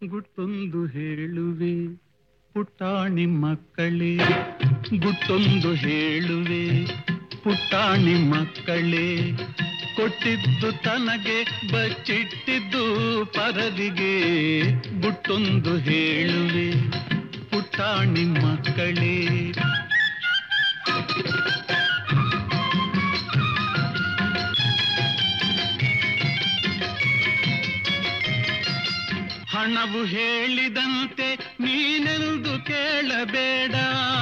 ಗುಟ್ಟೊಂದು ಹೇಳುವೆ ಪುಟ್ಟಾಣಿ ಮಕ್ಕಳೇ ಗುಟ್ಟೊಂದು ಹೇಳುವೆ ಪುಟ್ಟಾಣಿ ಮಕ್ಕಳೇ ಕೊಟ್ಟಿದ್ದು ತನಗೆ ಬಚ್ಚಿಟ್ಟಿದ್ದು ಪರದಿಗೆ ಗುಟ್ಟೊಂದು ಹೇಳುವೆ ಪುಟ್ಟಾಣಿ ಮಕ್ಕಳೇ ಹಣವು ಹೇಳಿದಂತೆ ನೀನೆಂದು ಕೇಳಬೇಡ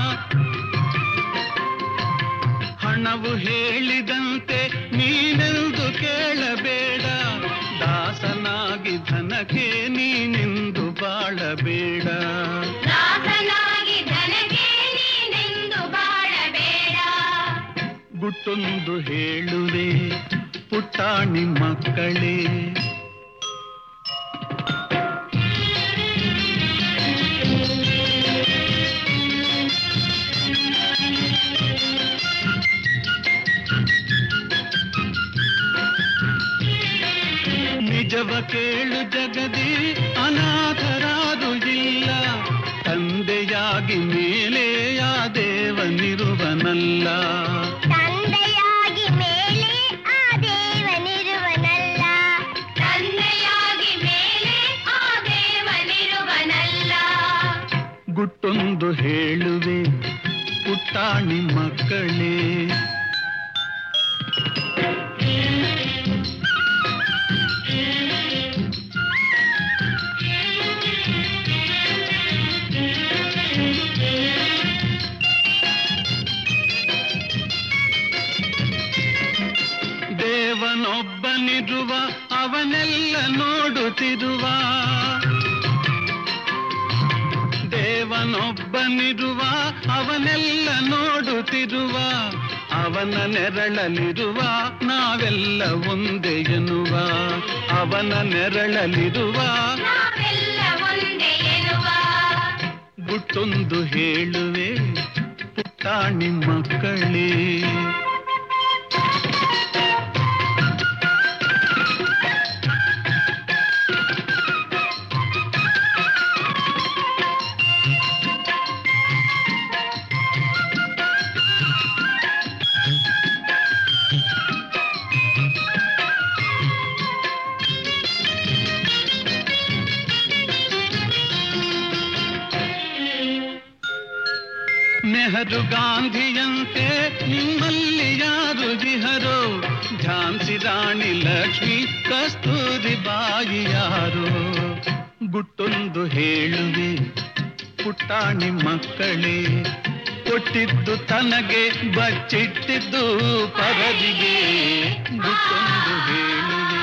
ಹಣವು ಹೇಳಿದಂತೆ ನೀನೆಂದು ಕೇಳಬೇಡ ದಾಸನಾಗಿ ಧನಕ್ಕೆ ನೀನೆಂದು ಬಾಳಬೇಡ ದಾಸನಾಗಿ ಧನಕ್ಕೆ ನೀನೆಂದು ಬಾಳಬೇಡ ಗುಟ್ಟೊಂದು ಹೇಳುವೆ ಪುಟ್ಟಾಣಿ ಮಕ್ಕಳೇ ನಿಜವ ಕೇಳು ಜಗದಿ ಅನಾಥರಾದು ಇಲ್ಲ ತಂದೆಯಾಗಿ ಮೇಲೆ ಆ ದೇವನಿರುವನಲ್ಲ ತಂದೆಯಾಗಿ ಮೇಲೆ ಆ ದೇವನಿರುವನಲ್ಲ ತಂದೆಯಾಗಿ ಮೇಲೆ ಆ ದೇವನಿರುವನಲ್ಲ ಗುಟ್ಟೊಂದು ಹೇಳುವೆ ಪುಟ್ಟಾಣಿ ಮಕ್ಕಳೇ ದೇವನೊಬ್ಬನಿರುವ ಅವನೆಲ್ಲ ನೋಡುತ್ತಿರುವ ದೇವನೊಬ್ಬನಿರುವ ಅವನೆಲ್ಲ ನೋಡುತ್ತಿರುವ ಅವನ ನೆರಳಲಿರುವ ನಾವೆಲ್ಲ ಒಂದೇ ಎನ್ನುವ ಅವನ ನೆರಳಲಿರುವ ನಾವೆಲ್ಲ ಒಂದೇ ಎನ್ನುವ ಗುಟ್ಟೊಂದು ಹೇಳುವೆ ಪುಟ್ಟಾಣಿ ಮಕ್ಕಳೇ ನೆಹರು ಗಾಂಧಿಯಂತೆ ನಿಮ್ಮಲ್ಲಿ ಯಾರು ಜಿಹರೋ ಝಾನ್ಸಿ ರಾಣಿ ಲಕ್ಷ್ಮಿ ಕಸ್ತೂರಿ ಬಾಯಿ ಯಾರು ಗುಟ್ಟೊಂದು ಹೇಳುವೆ ಪುಟ್ಟಾಣಿ ಮಕ್ಕಳೇ ಕೊಟ್ಟಿದ್ದು ತನಗೆ ಬಚ್ಚಿಟ್ಟಿದ್ದು ಪರದಿಗೆ ಗುಟ್ಟೊಂದು ಹೇಳುವೆ